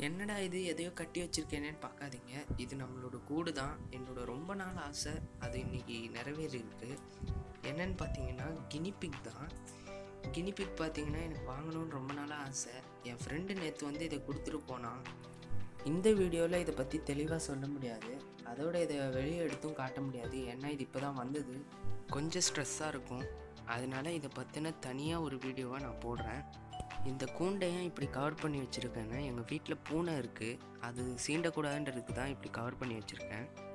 என்னடா இது எதையோ கட்டி வச்சிருக்கேனேன்னு பார்க்காதீங்க இது நம்மளோட கூடு தான் என்னோட ரொம்ப நாள் ஆசை அது இன்னைக்கு நிறைவேறியிருக்கு என்னன்னு பார்த்தீங்கன்னா கினிபிக் தான் கினிபிக் பார்த்தீங்கன்னா எனக்கு வாங்கணும்னு ரொம்ப நாளாக ஆசை என் ஃப்ரெண்டு நேற்று வந்து இதை கொடுத்துட்டு போனான் இந்த வீடியோவில் இதை பற்றி தெளிவாக சொல்ல முடியாது அதோட இதை வெளியே எடுத்தும் காட்ட முடியாது ஏன்னா இது இப்போ தான் வந்தது கொஞ்சம் ஸ்ட்ரெஸ்ஸாக இருக்கும் அதனால இதை பற்றின தனியாக ஒரு வீடியோவை நான் போடுறேன் இந்த கூண்டையும் இப்படி கவர் பண்ணி வச்சுருக்கேன்னா எங்கள் வீட்டில் பூனை இருக்குது அது சீண்டக்கூடாதுன்றதுக்கு தான் இப்படி கவர் பண்ணி வச்சுருக்கேன்